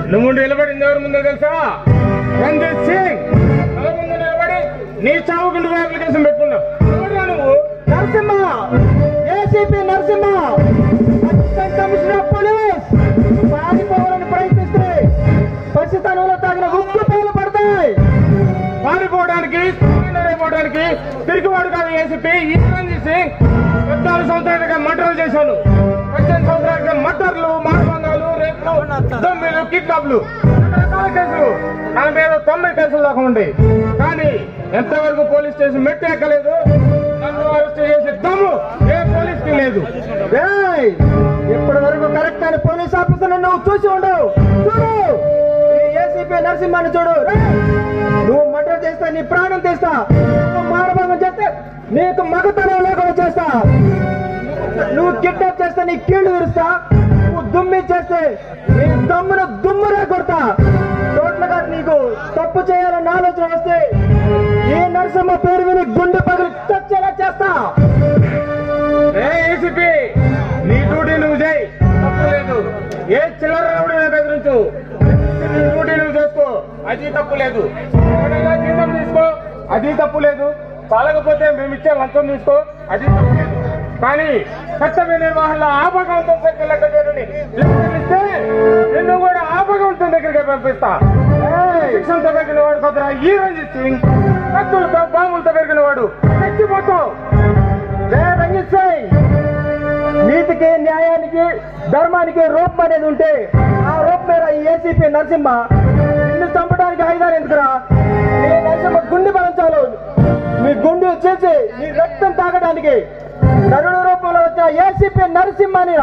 నువ్వు నిలబడింది ఎవరి ముందో తెలుసా రంజిత్ సింగ్ తల ముందు నిలబడి నీ చావుకు నువ్వు అప్లికేషన్ పెట్టుకున్నావు ఎవరురా నువ్వు Narasimha ACP Narasimha assistant commissioner of police పారిపోవాలని ప్రయత్నిస్తే పసితనంలో తాగిన ఉప్పు పేలు పడతాయి పారిపోవడానికి అయిపోవడానికి తిరిగివాడు కాదు ఏసీపీ ఈ రంజిత్ సింగ్ పద్నాలుగు సంవత్సరాలుగా మర్డర్లు చేశాను పద్దెనిమిది సంవత్సరాలుగా మర్డర్లు మానభంగాలు రేపులు దొమ్మిలు కిడ్నాప్లు రకరకాల కేసులు నా మీద తొంభై కేసులు దాకా ఉండే కానీ ఎంతవరకు పోలీస్ స్టేషన్ మెట్టు ఎక్కలేదు నన్ను అరెస్ట్ చేసే దమ్ము ఏ పోలీస్ కి లేదు ఏయ్! ఇప్పటి వరకు కరెక్ట్ అని పోలీస్ ఆఫీసర్ నువ్వు చూసి ఉండవు చూడు ఈ ఏసీపీ నరసింహాన్ని చూడు రేయ్! నువ్వు మర్డర్ చేస్తే నీ ప్రాణం తీస్తా నువ్వు మానభంగం చేస్తే నీకు మగతనం లేకుండా చేస్తా నువ్వు కిడ్నాప్ చేస్తే నీ కీళ్లు విరుస్తా నువ్వు దుమ్మి చేస్తే నీ దమ్మును దుమ్మురే కొడతా టోటల్గా నీకు తప్పు చేయాలన్న ఆలోచన వస్తే ఈ నరసింహ పేరు విని గుండె పగిలి చచ్చేలా చేస్తా ఏ ఏసీపీ నీ డ్యూటీ నువ్వు చేయి తప్పు లేదు ఏ చిల్లర రౌడీ బెదిరించు నీ డ్యూటీ నువ్వు చేసుకో అది తప్పు లేదు ఎవరైనా జీతం తీసుకో అది తప్పు లేదు చాలకపోతే మేము ఇచ్చే లంచం తీసుకో అది తప్పు లేదు కానీ కర్తవ్య నిర్వహణలో ఆపకంతో శక్తి లెక్క చేయని ఇస్తే నిన్ను కూడా ఆపకంతో దగ్గరికి పంపిస్తా ఏయ్, శిక్షణతో పెరిగిన వాడు కొద్దిగా ఈ రంజిత్ సింగ్ కత్తులతో బాంబులతో పెరిగిన వాడు చచ్చిపోతావు రే రంజిత్ సింగ్ నీతికి న్యాయానికి ధర్మానికి రూపం అనేది ఉంటే ఆ రూపం మీద ఈ ఏసీపీ నరసింహ నిన్ను చంపడానికి ఆయుధాలు ఎందుకురా నీ నరసింహ గుండె బలం చాలు నీ గుండె చేసి నీ రక్తం తాగడానికి నరుడు రూపంలో వచ్చిన ఏసీపీ నరసింహని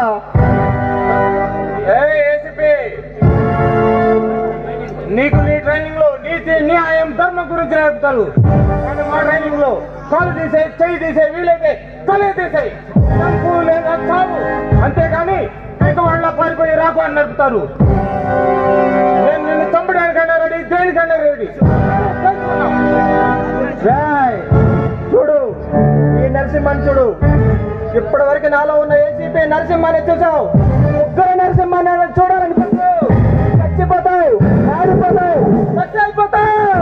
ఏ ఏసీపీ నీకు నీ ట్రైనింగ్ లో నీతి న్యాయం ధర్మం గురించి నేర్పుతారు కానీ మా ట్రైనింగ్ లో కాలు తీసే చెయ్యి తీసే వీలైతే తలే తీసేయి చంపు లేదా చావు అంతేగాని ఇక వాళ్ళ పారిపోయి రాకు అని నేర్పుతారు నేను నిన్ను చంపడానికైనా రెడీ దేనికైనా రెడీ రేయ్, చూడు ఈ నరసింహని చూడు ఇప్పటి వరకు నాలో ఉన్న ఏసీపీ నరసింహాన్ని చూసావు ముగ్గురు నరసింహాన్ని చూడాలనిపించు చచ్చిపోతావు ఆడిపోతావు చచ్చిపోతావు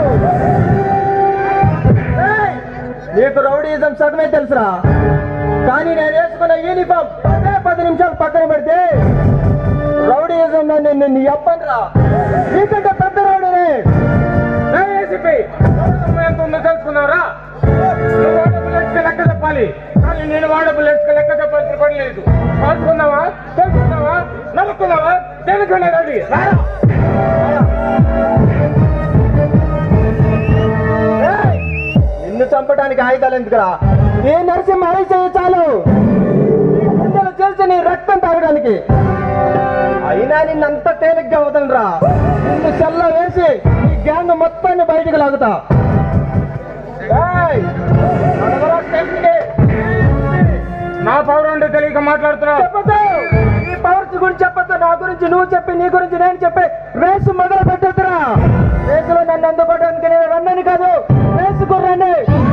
రేయ్, నీకు రౌడీజం సగమే తెలుసురా కానీ నేను వేసుకున్న యూనిఫామ్ పదే పది నిమిషాలు పక్కన పెడితే రౌడీజం నన్ను నిన్ను ఎప్పనరా నీకంటే పెద్ద రౌడీనే ఏ ఏసీపీ ఎంత ఉందో తెలుసుకున్నారా నువ్వు వాడే బుల్లెట్స్ కి లెక్క చెప్పాలి కానీ నేను వాడే బుల్లెట్స్ కి లెక్క చెప్పాల్సిన పని లేదు కాల్చుకున్నావా తెలుసుకున్నావా నలుక్కున్నావా దేనికన్నా రెడీ రారా ఏయ్! నిన్ను చంపడానికి ఆయుధాలు ఎందుకురా ఏ నరసింహ ఆయుధ చాలు నీ గుండెలు చేల్చి నీ రక్తం తాగడానికి అయినా నిన్నంత తేలిగ్గా వదలరా నిన్ను సెల్ల వేసి ఈ గ్యాంగ్ మొత్తాన్ని బయటకు లాగుతా ఏయ్! నడవరా స్టేషన్కి. నా పవర్ ఉంటే తెలియక మాట్లాడుతున్నావు చెప్పొద్దు నీ పవర్స్ గురించి చెప్పొద్దు నా గురించి నువ్వు చెప్పి నీ గురించి నేను చెప్పి రేసు మొదలు పెట్టొద్దురా రేసులో నన్ను అందుకోవడానికి నేను రన్నని కాదు రేసు కుర్రాన్ని